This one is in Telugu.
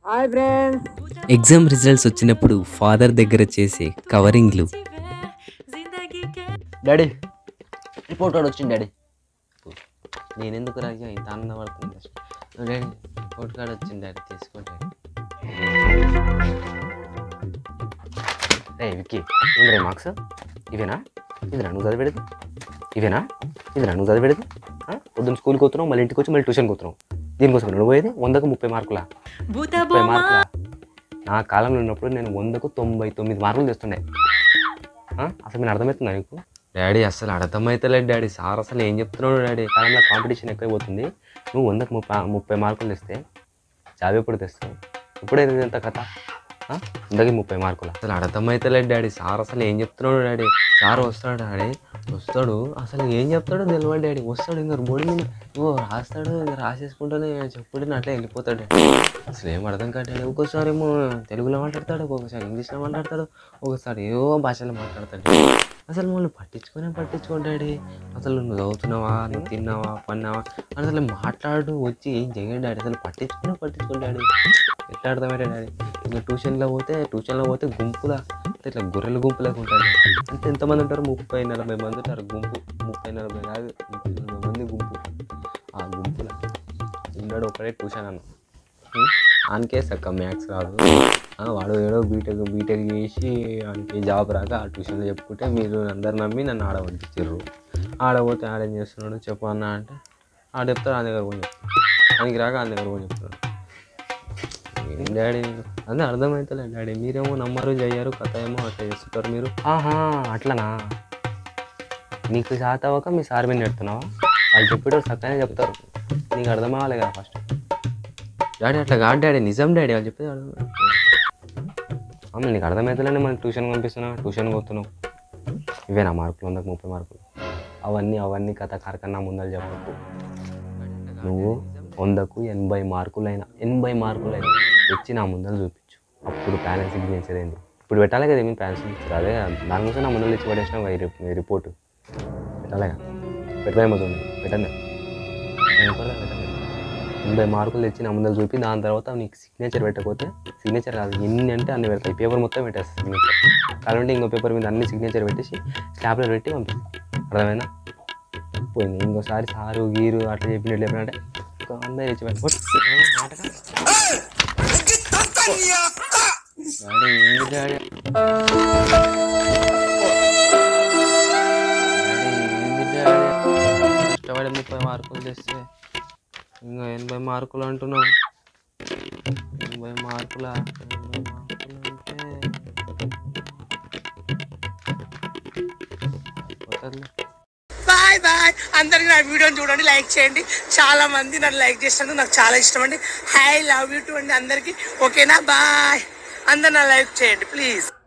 హాయ్ ఫ్రెండ్స్ ఎగ్జామ్ రిజల్ట్స్ వచ్చినప్పుడు ఫాదర్ దగ్గర చేసే కవరింగ్లు డాడీ రిపోర్ట్ కార్డ్ వచ్చింది డాడీ నేను ఎందుకు రాజా ఇంత ఆనందపడుతుంది డాడీ రిపోర్ట్ కార్డ్ వచ్చింది డాడీ తీసుకోండి రే విక్కీ ఏంద్రే మార్క్స్ ఇవేనా ఇదిరా నువ్వు చదివేది ఇవేనా ఇదిరా నువ్వు చదివేది పొద్దున్న స్కూల్కి పోతున్నావు మళ్ళీ ఇంటికి వచ్చి మళ్ళీ ట్యూషన్కి పోతున్నావు దీనికోసం నువ్వు పోయేది వందకు ముప్పై మార్కులా ముప్పై మార్కులా నా కాలంలో ఉన్నప్పుడు నేను వందకు తొంభై తొమ్మిది మార్కులు తెస్తుండే ఆ? అసలు నేను అర్థమవుతుందా నీకు డాడీ అసలు అర్థమవుతలేదు డాడీ సార్ అసలు ఏం చెప్తున్నాడు డాడీ కాలంలో కాంపిటీషన్ ఎక్కువైపోతుంది నువ్వు వందకు ముప్పై ముప్పై మార్కులు తెస్తే జాబ్ ఎప్పుడు తెస్తావు ఇప్పుడే ఎంత కథ ఆ? వందకి ముప్పై మార్కులు అసలు అర్థమవుతలేదు డాడీ సార్ అసలు ఏం చెప్తున్నాడు డాడీ సార్ వస్తాడు డాడీ వస్తాడు అసలు ఏం చెప్తాడో తెలియదు డాడీ వస్తాడు ఇంకా బోర్డు మీద ఓ రాస్తాడు ఇంకా రాసేసుకుంటూనే చెప్పుకుంటే అట్లా వెళ్ళిపోతాడు డాడీ అసలు ఏం అర్థం కాదు డాడీ ఒక్కోసారి ఏమో తెలుగులో మాట్లాడతాడు ఒక్కొక్కసారి ఇంగ్లీష్లో మాట్లాడతాడు ఒకసారి ఏవో భాషలో మాట్లాడతాడు అసలు మమ్మల్ని పట్టించుకునే పట్టించుకోండి డాడీ అసలు నువ్వు చదువుతున్నావా నువ్వు తిన్నావా పన్నావా అని అసలు మాట్లాడు వచ్చి ఏం చేయండి డాడీ అసలు పట్టించుకునే పట్టించుకోండి డాడీ ఎట్లా అర్థమైతే డాడీ ఇంకా ట్యూషన్లో పోతే ట్యూషన్లో పోతే గుంపులా అంటే ఇట్లా గొర్రెల గుంపులకు ఉంటారు అంటే ఎంతమంది ఉంటారు ముప్పై నలభై మంది ఉంటారు గుంపు ముప్పై నలభై కాదు ముప్పై నలభై మంది గుంపు ఆ గుంపులో ఉన్నాడు ఒకడే ట్యూషన్ అన్న ఆనకే సక్క మ్యాథ్స్ రాదు ఆ, వాడు ఏడో బీటెక్ బీటెక్ చేసి వానికి జాబ్ రాక ఆ ట్యూషన్లో చెప్పుకుంటే మీరు అందరు నమ్మి నన్ను ఆడ పంపించారు ఆడపోతే ఆడేం చేస్తున్నాడు చెప్పు అన్న అంటే ఆడ చెప్తాడు ఆ దగ్గర పోయి చెప్తాడు ఆయనకి రాక ఆ దగ్గర పోయి చెప్తున్నాడు ఏం డాడీ అదే అర్థమవుతలే డాడీ మీరేమో నమ్మరు చెయ్యరు కథ ఏమో అట్లా చేస్తుంటారు మీరు ఆహా అట్లనా నీకు శాత అవ్వక మీ సార్ మీద నెడుతున్నావా వాళ్ళు చెప్పేటప్పుడు చక్కనే చెప్తారు నీకు అర్థం అవ్వాలి కదా ఫస్ట్ డాడీ అట్లా కాదు డాడీ నిజం డాడీ వాళ్ళు చెప్పేది అర్థం అమ్మ నీకు అర్థమవుతుందండి మనం ట్యూషన్ పంపిస్తున్నావు ట్యూషన్ పోతున్నావు ఇవేనా మార్కులు వందకు ముప్పై మార్కులు అవన్నీ అవన్నీ కథ కార్కన్నా ముందర చెప్పకు నువ్వు వందకు ఎనభై మార్కులైనా ఎనభై మార్కులైనా తెచ్చి నా ముందర చూపించు అప్పుడు ప్యారెంట్స్ సిగ్నేచర్ అయింది ఇప్పుడు పెట్టాలి కదా మీ ప్యారెంట్స్ సిగ్నేచర్ అదే దానికోసం నా ముందర ఇచ్చి పడేసిన రిపోర్ట్ పెట్టాలిగా పెట్టలేమో చూడండి పెట్టండి నేను కూడా పెట్టండి ఎనభై మార్కులు తెచ్చి నా ముందర చూపి దాని తర్వాత నీకు సిగ్నేచర్ పెట్టకపోతే సిగ్నేచర్ కాదు ఎన్ని అంటే అన్ని పెడతాయి పేపర్ మొత్తం పెట్టేస్తా సిగ్నేచర్ కావాలంటే ఇంకో పేపర్ మీద అన్ని సిగ్నేచర్ పెట్టేసి స్టాప్లో పెట్టి పంపిస్తాను అర్థమైందా పోయింది ఇంకోసారి సారు గీరు అట్లా చెప్పినట్లు చెప్పినట్టే ఇంకా అందరూ ఇచ్చి పెట్టు. పొట్టు. ఆ, నాటకం. డాడీ, ఏంది డాడీ? డాడీ, ఏంది డాడీ? కష్టపడి ముప్పై మార్కులు తెస్తే ఇంకా ఎనభై మార్కులు అంటున్నావు ఎనభై మార్కుల ఎనభై మార్కులు అంటే పోతుందిలే. బాయ్ బాయ్ అందరికి నా వీడియోని చూడండి లైక్ చేయండి చాలా మంది నన్ను లైక్ చేసినందుకు నాకు చాలా ఇష్టం అండి హై లవ్ యూ టు అండి అందరికి ఓకేనా బాయ్ అందరు నా లైక్ చేయండి ప్లీజ్